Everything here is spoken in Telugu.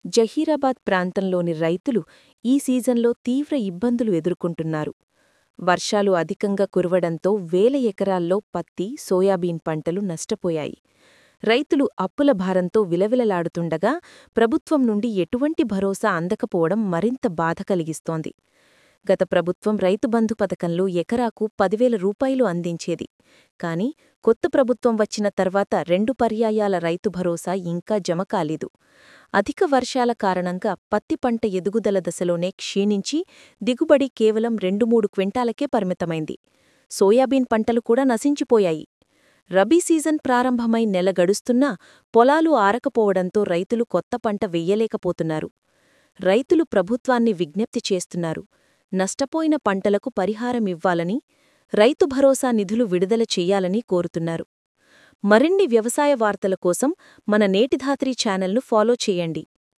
జహీరాబాద్ ప్రాంతంలోని రైతులు ఈ సీజన్లో తీవ్ర ఇబ్బందులు ఎదుర్కొంటున్నారు వర్షాలు అధికంగా కురవడంతో వేల ఎకరాల్లో పత్తి సోయాబీన్ పంటలు నష్టపోయాయి రైతులు అప్పుల భారంతో విలవిలలాడుతుండగా ప్రభుత్వం నుండి ఎటువంటి భరోసా అందకపోవడం మరింత బాధ కలిగిస్తోంది గత ప్రభుత్వం రైతుబంధు పథకంలో ఎకరాకు పదివేల రూపాయలు అందించేది కాని కొత్త ప్రభుత్వం వచ్చిన తర్వాత రెండు పర్యాయాల రైతు భరోసా ఇంకా జమ కాలేదు అధిక వర్షాల కారణంగా పత్తి పంట ఎదుగుదల దశలోనే క్షీణించి దిగుబడి కేవలం రెండు మూడు క్వింటాలకే పరిమితమైంది సోయాబీన్ పంటలు కూడా నశించిపోయాయి రబీ సీజన్ ప్రారంభమై నెల గడుస్తున్నా పొలాలు ఆరకపోవడంతో రైతులు కొత్త పంట వెయ్యలేకపోతున్నారు రైతులు ప్రభుత్వాన్ని విజ్ఞప్తి చేస్తున్నారు నష్టపోయిన పంటలకు పరిహారమివ్వాలని రైతు భరోసా నిధులు విడుదల చెయ్యాలని కోరుతున్నారు మరిన్ని వ్యవసాయ వార్తల కోసం మన నేటిధాత్రి ఛానల్ను ఫాలో చేయండి